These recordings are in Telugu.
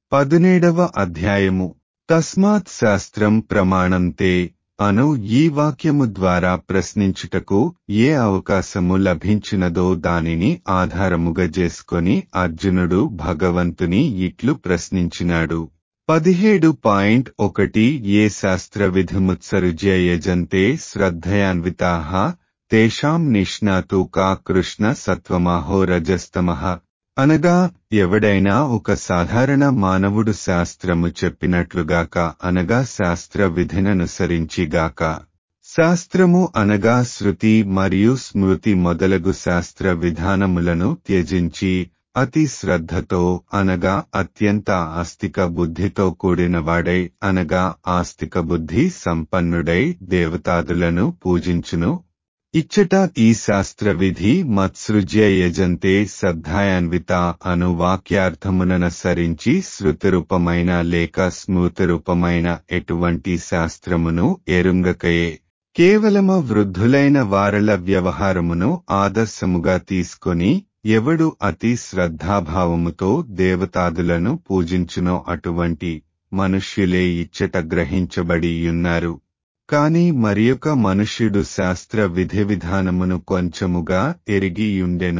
పదునేడవ అధ్యాయము తస్మాత్ శాస్త్రం ప్రమాణంతే అను ఈ వాక్యము ద్వారా ప్రశ్నించుటకు ఏ అవకాశము లభించినదో దానిని ఆధారముగా చేసుకొని అర్జునుడు భగవంతుని ఇట్లు ప్రశ్నించినాడు పదిహేడు పాయింట్ ఒకటి ఏ శాస్త్ర విధిముత్సరుజ్యయజంతే శ్రద్ధయాన్వితాః తేషాం నిష్ణాతు కా కృష్ణ సత్వమాహో రజస్తమః అనగా ఎవడైనా ఒక సాధారణ మానవుడు శాస్త్రము చెప్పినట్లుగాక అనగా శాస్త్ర విధిననుసరించిగాక శాస్త్రము అనగా శృతి మరియు స్మృతి మొదలగు శాస్త్ర విధానములను త్యజించి అతి శ్రద్ధతో అనగా అత్యంత ఆస్తిక బుద్ధితో కూడినవాడై అనగా ఆస్తిక బుద్ధి సంపన్నుడై దేవతాదులను పూజించును ఇచ్చట ఈ శాస్త్ర విధి మత్సృజ్య యజంతే సద్ధాయాన్విత అను వాక్యార్థముననసరించి శృతిరూపమైన లేక స్మృతిరూపమైన ఎటువంటి శాస్త్రమును ఎరుంగకయే కేవలమ వృద్ధులైన వారల వ్యవహారమును ఆదర్శముగా తీసుకొని ఎవడు అతి శ్రద్ధాభావముతో దేవతాదులను పూజించునో అటువంటి మనుష్యులే ఇచ్చట గ్రహించబడి ఉన్నారు కాని మరియొక మనుష్యుడు శాస్త్ర విధి విధానమును కొంచెముగా ఎరిగియుండెను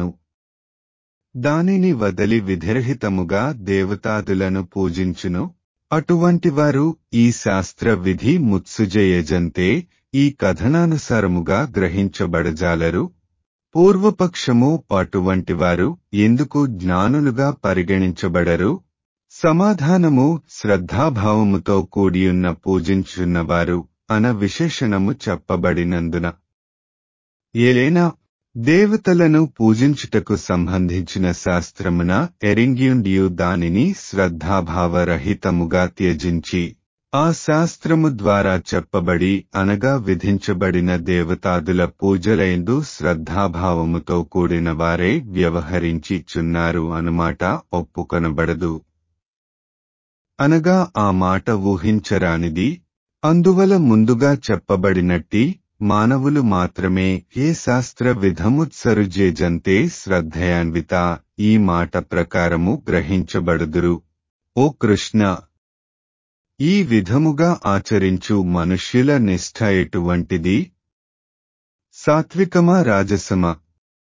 దానిని వదలి విధిరహితముగా దేవతాదులను పూజించును అటువంటివారు ఈ శాస్త్ర విధి ముత్సుజయజంతే ఈ కథనానుసారముగా గ్రహించబడజాలరు పూర్వపక్షము అటువంటివారు ఎందుకు జ్ఞానులుగా పరిగణించబడరు సమాధానము శ్రద్ధాభావముతో కూడియున్న పూజించున్నవారు అన విశేషణము చెప్పబడినందున ఏలైనా దేవతలను పూజించుటకు సంబంధించిన శాస్త్రమున ఎరింగ్యుండియు దానిని శ్రద్ధాభావరహితముగా త్యజించి ఆ శాస్త్రము ద్వారా చెప్పబడి అనగా విధించబడిన దేవతాదుల పూజలైందు శ్రద్ధాభావముతో కూడిన వారే వ్యవహరించి చున్నారు అనుమాట ఒప్పుకొనబడదు అనగా ఆ మాట ఊహించరానిది అందువల ముందుగా చెప్పబడినట్టి మానవులు మాత్రమే ఏ శాస్త్ర విధముత్సరుజేజంతే శ్రద్ధయాన్విత ఈ మాట ప్రకారము గ్రహించబడుదురు ఓ కృష్ణ ఈ విధముగా ఆచరించు మనుష్యుల నిష్ఠ ఎటువంటిది సాత్వికమా రాజసమా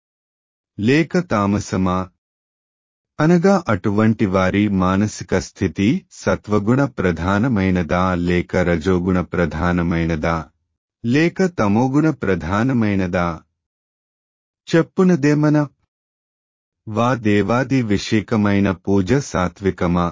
లేక తామసమా అనగా అటువంటి వారి మానసిక స్థితి సత్వగుణ ప్రధానమైనదా లేక రజోగుణ ప్రధానమైనదా లేక తమోగుణ ప్రధానమైనదా చెప్పునదేమన వా దేవాది విషేకమైన పూజ సాత్వికమా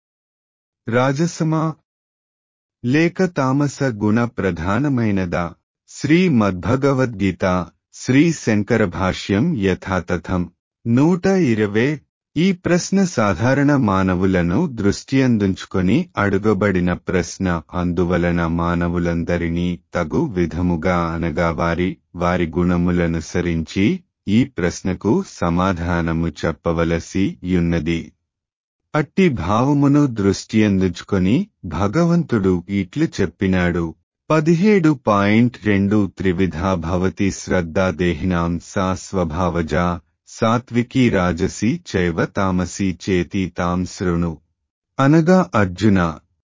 రాజసమా లేక తామస గుణ ప్రధానమైనదా శ్రీ మద్భగవద్గీత శ్రీ శంకర భాష్యం యథాతథం నూట ఇరవై ఈ ప్రశ్న సాధారణ మానవులను దృష్టియందుంచుకొని అడుగబడిన ప్రశ్న అందువలన మానవులందరినీ తగు విధముగా అనగా వారి వారి గుణములనుసరించి ఈ ప్రశ్నకు సమాధానము చెప్పవలసి యున్నది అట్టి భావమును దృష్టియందుచుకొని భగవంతుడు ఇట్లు చెప్పినాడు పదిహేడు పాయింట్ రెండు త్రివిధా భవతి శ్రద్ధా దేహినాం సా స్వభావజా సాత్వికీ రాజసి చైవ తామసి చేతి తాం శృణు అనగా అర్జున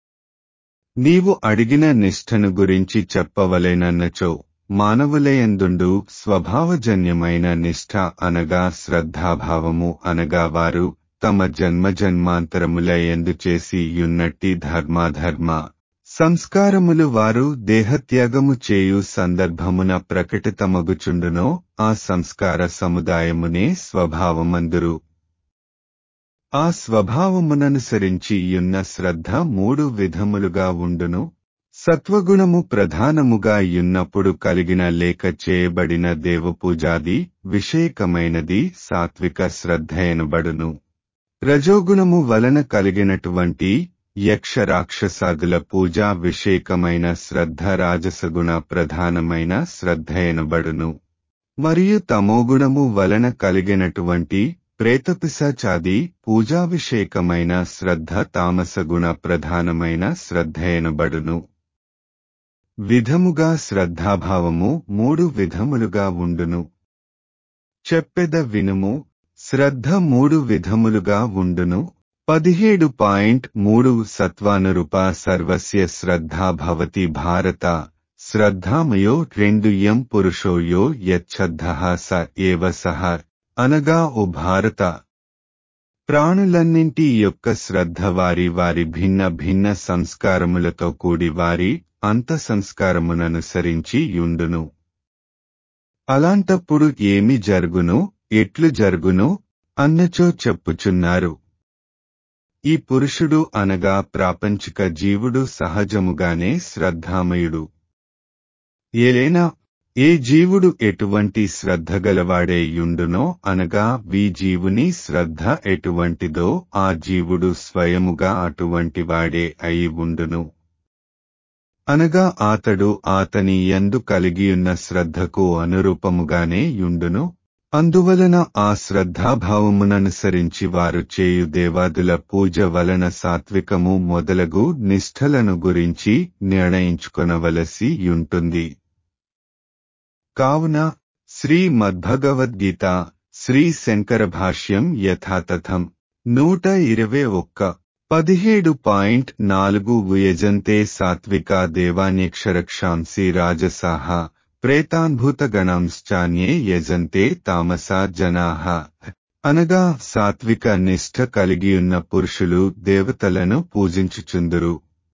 నీవు అడిగిన నిష్ఠను గురించి చెప్పవలెనన్నచో మానవులయందుండు స్వభావజన్యమైన నిష్ఠ అనగా శ్రద్ధాభావము అనగా వారు తమ జన్మజన్మాంతరముల ఎందు చేసి యున్నట్టి ధర్మాధర్మ సంస్కారములు వారు దేహత్యాగము చేయు సందర్భమున ప్రకటితమగుచుండునో ఆ సంస్కార సముదాయమునే స్వభావమందురు ఆ స్వభావముననుసరించి యున్న శ్రద్ధ మూడు విధములుగా ఉండును సత్వగుణము ప్రధానముగా యున్నప్పుడు కలిగిన లేక చేయబడిన దేవపూజాది విషేకమైనది సాత్విక శ్రద్ధయనబడును రజోగుణము వలన కలిగినటువంటి యక్ష రాక్షసాదుల పూజా విషేకమైన శ్రద్ధ రాజసగుణ ప్రధానమైన శ్రద్ధయనబడును మరియు తమోగుణము వలన కలిగినటువంటి ప్రేతపిశాచాది పూజాభిషేకమైన శ్రద్ధ తామసగుణ ప్రధానమైన శ్రద్ధయనబడును విధముగా శ్రద్ధాభావము మూడు విధములుగా ఉండును చెప్పెద వినుము శ్రద్ధ మూడు విధములుగా ఉండును పదిహేడు పాయింట్ మూడు సత్వానురూప సర్వస్య శ్రద్ధా భవతి భారత శ్రద్ధామయో రెండు యం పురుషో యో యచ్ఛద్ధ స ఏవ సహ అనగా ఓ భారత ప్రాణులన్నింటి యొక్క శ్రద్ధ వారి వారి భిన్న భిన్న సంస్కారములతో కూడి వారి అంత సంస్కారముననుసరించి యుండును అలాంటప్పుడు ఏమి జరుగును ఎట్లు జరుగును అన్నచో చెప్పుచున్నారు ఈ పురుషుడు అనగా ప్రాపంచిక జీవుడు సహజముగానే శ్రద్ధామయుడు ఏలైనా ఏ జీవుడు ఎటువంటి శ్రద్ధ గలవాడే యుండునో అనగా వీ జీవుని శ్రద్ధ ఎటువంటిదో ఆ జీవుడు స్వయముగా అటువంటి వాడే అయి ఉండును అనగా ఆతడు ఆతని యందు కలిగియున్న శ్రద్ధకు అనురూపముగానే యుండును అందువలన ఆ శ్రద్ధాభావముననుసరించి వారు చేయు దేవాదుల పూజ వలన సాత్వికము మొదలగు నిష్ఠలను గురించి నిర్ణయించుకొనవలసి యుంటుంది కావున శ్రీ మద్భగవద్గీత శ్రీ శంకర భాష్యం యథాతథం నూట ఇరవై ఒక్క పదిహేడు పాయింట్ నాలుగు యజంతే సాత్విక దేవాన్యక్షరక్షాంసి రాజసాహ ప్రేతాన్భూతగణంశ్చాన్యే యజంతే తామసా జనాహ అనగా సాత్విక నిష్ఠ కలిగియున్న పురుషులు దేవతలను పూజించుచుందురు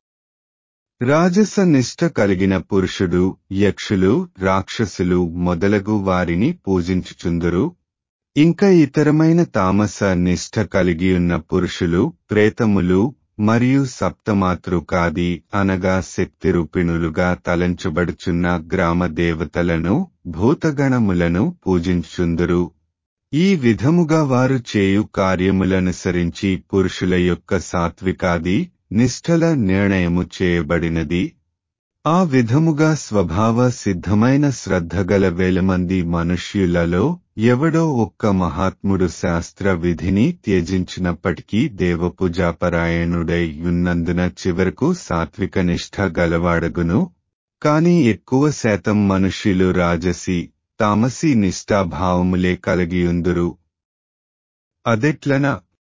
రాజస నిష్ఠ కలిగిన పురుషుడు యక్షులు రాక్షసులు మొదలగు వారిని పూజించుచుందురు ఇంకా ఇతరమైన తామస నిష్ఠ కలిగియున్న పురుషులు ప్రేతములు మరియు సప్తమాతృకాది అనగా శక్తిరూపిణులుగా తలంచబడుచున్న గ్రామ దేవతలను భూతగణములను పూజించుందురు ఈ విధముగా వారు చేయు కార్యములనుసరించి పురుషుల యొక్క సాత్వికాది నిష్ఠల నిర్ణయము చేయబడినది ఆ విధముగా స్వభావ సిద్ధమైన శ్రద్ధగల వేలమంది మనుష్యులలో ఎవడో ఒక్క మహాత్ముడు శాస్త్ర విధిని త్యజించినప్పటికీ దేవపూజాపరాయణుడై ఉన్నందున చివరకు సాత్విక నిష్ఠ గలవాడగును కాని ఎక్కువ శాతం మనుష్యులు రాజసి తామసీ నిష్ఠాభావములే కలిగియుందురు అదెట్లన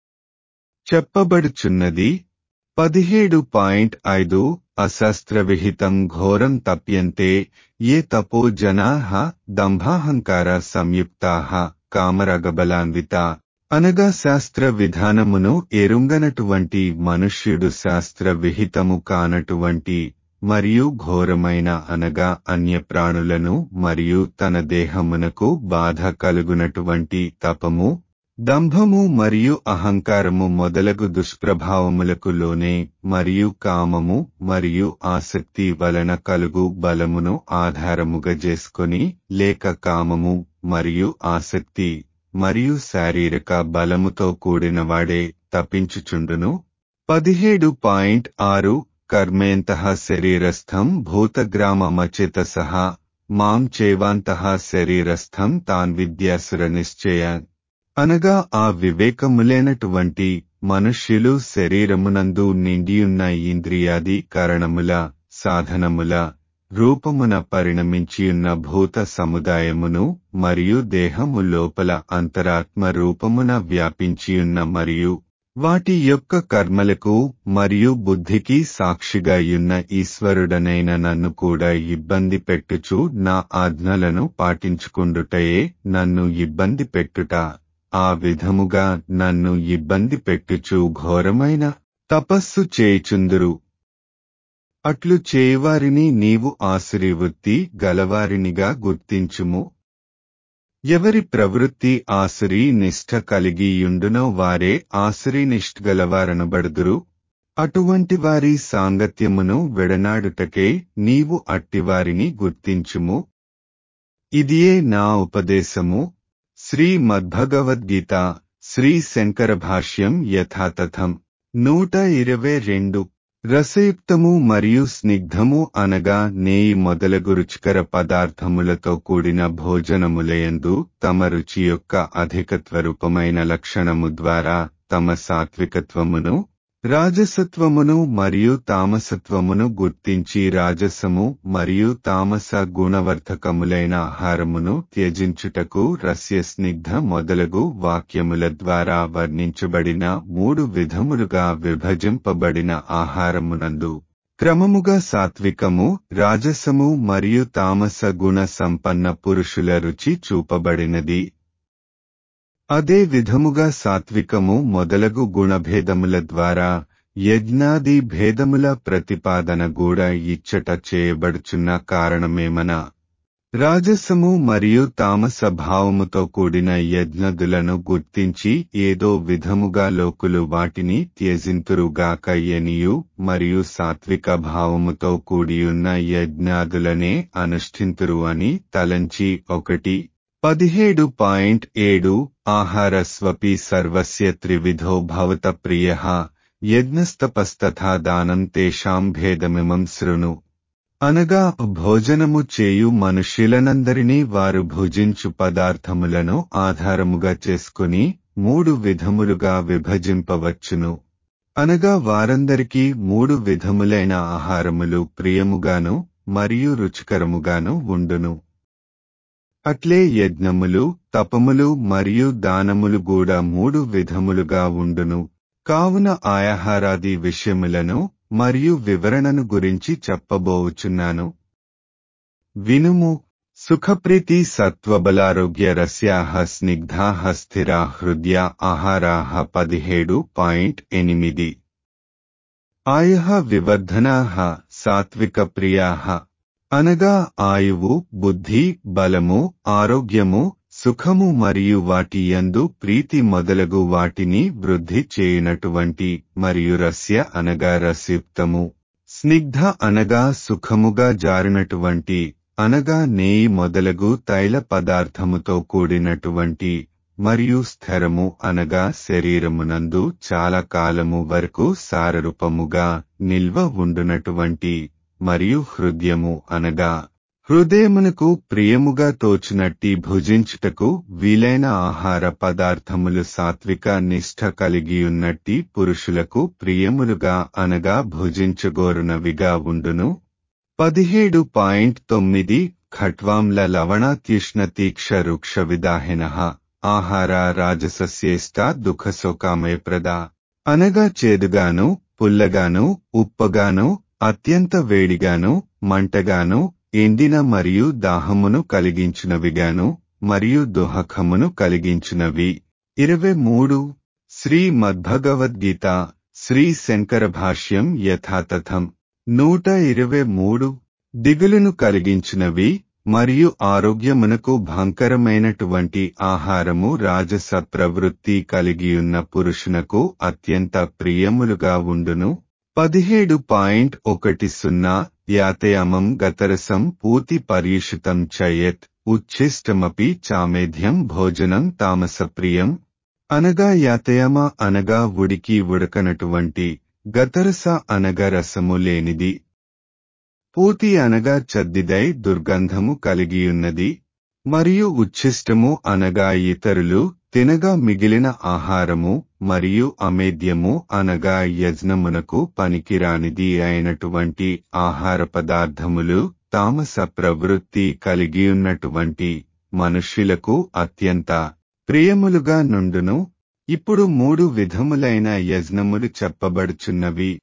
చెప్పబడుచున్నది పదిహేడు పాయింట్ ఐదు అశాస్త్రవిహితం ఘోరం తప్యంతే ఏ తపో జనా దంభాహంకార సంయుక్తా కామరగబలాన్విత అనగా శాస్త్ర విధానమును ఎరుంగనటువంటి మనుష్యుడు శాస్త్ర విహితము కానటువంటి మరియు ఘోరమైన అనగా అన్య ప్రాణులను మరియు తన దేహమునకు బాధ కలుగునటువంటి తపము దంభము మరియు అహంకారము మొదలగు దుష్ప్రభావములకు లోనే మరియు కామము మరియు ఆసక్తి వలన కలుగు బలమును ఆధారముగా చేసుకొని లేక కామము మరియు ఆసక్తి మరియు శారీరక బలముతో కూడినవాడే తప్పించుచుండును పదిహేడు పాయింట్ ఆరు కర్మేంత శరీరస్థం భూతగ్రామమచేత సహా మాం చేవాంత శరీరస్థం తాన్ విద్యాసుర నిశ్చయాన్ అనగా ఆ వివేకములేనటువంటి మనుష్యులు శరీరమునందు నిండియున్న ఇంద్రియాది కారణముల సాధనముల రూపమున పరిణమించియున్న భూత సముదాయమును మరియు దేహము లోపల అంతరాత్మ రూపమున వ్యాపించియున్న మరియు వాటి యొక్క కర్మలకు మరియు బుద్ధికి సాక్షిగా యున్న ఈశ్వరుడనైన నన్ను కూడా ఇబ్బంది పెట్టుచు నా ఆజ్ఞలను పాటించుకుండుటయే నన్ను ఇబ్బంది పెట్టుట ఆ విధముగా నన్ను ఇబ్బంది పెట్టుచు ఘోరమైన తపస్సు చేయుచుందురు అట్లు చేయవారిని నీవు ఆసురీవృత్తి గలవారినిగా గుర్తించుము ఎవరి ప్రవృత్తి ఆసురీ నిష్ఠ కలిగియుండునో వారే ఆసురీ నిష్ఠ గలవారనబడుదురు అటువంటి వారి సాంగత్యమును విడనాడుటకే నీవు అట్టివారిని గుర్తించుము ఇదియే నా ఉపదేశము శ్రీ మద్భగవద్గీత శ్రీ శంకర భాష్యం యథాతథం నూట ఇరవై రెండు రసయుక్తము మరియు స్నిగ్ధము అనగా నేయి మొదలగు రుచికర పదార్థములతో కూడిన భోజనములయందు తమ రుచి యొక్క అధికత్వ రూపమైన లక్షణము ద్వారా తమ సాత్వికత్వమును రాజసత్వమును మరియు తామసత్వమును గుర్తించి రాజసము మరియు తామస గుణవర్ధకములైన ఆహారమును త్యజించుటకు రస్య స్నిగ్ధ మొదలగు వాక్యముల ద్వారా వర్ణించబడిన మూడు విధములుగా విభజింపబడిన ఆహారమునందు క్రమముగా సాత్వికము రాజసము మరియు తామస గుణ సంపన్న పురుషుల రుచి చూపబడినది అదే విధముగా సాత్వికము మొదలగు గుణభేదముల ద్వారా యజ్ఞాది భేదముల ప్రతిపాదన కూడా ఇచ్చట చేయబడుచున్న కారణమేమన రాజసము మరియు తామస భావముతో కూడిన యజ్ఞదులను గుర్తించి ఏదో విధముగా లోకులు వాటిని త్యజింతురుగాక ఎనియు మరియు సాత్విక భావముతో కూడియున్న యజ్ఞాదులనే అనుష్ఠింతురు అని తలంచి ఒకటి పదిహేడు పాయింట్ ఏడు ఆహార స్వపి సర్వస్య త్రివిధో భవత ప్రియ యజ్ఞస్తపస్తథా దానం తేషాం భేదమిమం శృణు అనగా భోజనము చేయు మనుష్యులనందరినీ వారు భుజించు పదార్థములను ఆధారముగా చేసుకుని మూడు విధములుగా విభజింపవచ్చును అనగా వారందరికీ మూడు విధములైన ఆహారములు ప్రియముగాను మరియు రుచికరముగాను ఉండును అట్లే యజ్ఞములు తపములు మరియు దానములు కూడా మూడు విధములుగా ఉండును కావున ఆయాహారాది విషయములను మరియు వివరణను గురించి చెప్పబోవుచున్నాను వినుము సుఖప్రీతి సత్వబలారోగ్య రస్యాహ స్నిగ్ధాహ స్థిరా హృదయ ఆహారాహ పదిహేడు పాయింట్ ఎనిమిది ఆయః వివర్ధనాహ సాత్విక ప్రియాహ అనగా ఆయువు బుద్ధి బలము ఆరోగ్యము సుఖము మరియు వాటి యందు ప్రీతి మొదలగు వాటిని వృద్ధి చేయునటువంటి మరియు రస్య అనగా రసయుక్తము స్నిగ్ధ అనగా సుఖముగా జారినటువంటి అనగా నేయి మొదలగు తైల పదార్థముతో కూడినటువంటి మరియు స్థిరము అనగా శరీరమునందు చాలా కాలము వరకు సారరూపముగా నిల్వ ఉండునటువంటి మరియు హృదయము అనగా హృదయమునకు ప్రియముగా తోచునట్టి భుజించుటకు వీలైన ఆహార పదార్థములు సాత్విక నిష్ఠ కలిగియున్నట్టి పురుషులకు ప్రియములుగా అనగా భుజించగోరునవిగా ఉండును పదిహేడు పాయింట్ తొమ్మిది ఖట్వాంల లవణాత్యుష్ణ తీక్ష వృక్ష విదాహిన ఆహార రాజసస్యేష్ట దుఃఖశోకామయప్రద అనగా చేదుగాను పుల్లగాను ఉప్పగాను అత్యంత వేడిగాను మంటగాను ఎండిన మరియు దాహమును కలిగించినవిగాను మరియు దుహఖమును కలిగించినవి ఇరవై మూడు శ్రీ మద్భగవద్గీత శ్రీ శంకర భాష్యం యథాతథం నూట ఇరవై మూడు దిగులును కలిగించినవి మరియు ఆరోగ్యమునకు భంకరమైనటువంటి ఆహారము రాజస ప్రవృత్తి కలిగియున్న పురుషునకు అత్యంత ప్రియములుగా ఉండును పదిహేడు పాయింట్ ఒకటి సున్నా యాతయామం గతరసం పూతి పర్యుషితం చయత్ ఉచ్ఛిష్టమపి చామేధ్యం భోజనం తామసప్రియం అనగా యాతయామ అనగా ఉడికి ఉడకనటువంటి గతరస అనగా రసము లేనిది పూతి అనగా చద్దిదై దుర్గంధము కలిగియున్నది మరియు ఉచ్ఛిష్టము అనగా ఇతరులు తినగా మిగిలిన ఆహారము మరియు అమేద్యము అనగా యజ్ఞమునకు పనికిరానిది అయినటువంటి ఆహార పదార్థములు తామస ప్రవృత్తి కలిగియున్నటువంటి మనుష్యులకు అత్యంత ప్రియములుగా నుండును ఇప్పుడు మూడు విధములైన యజ్ఞములు చెప్పబడుచున్నవి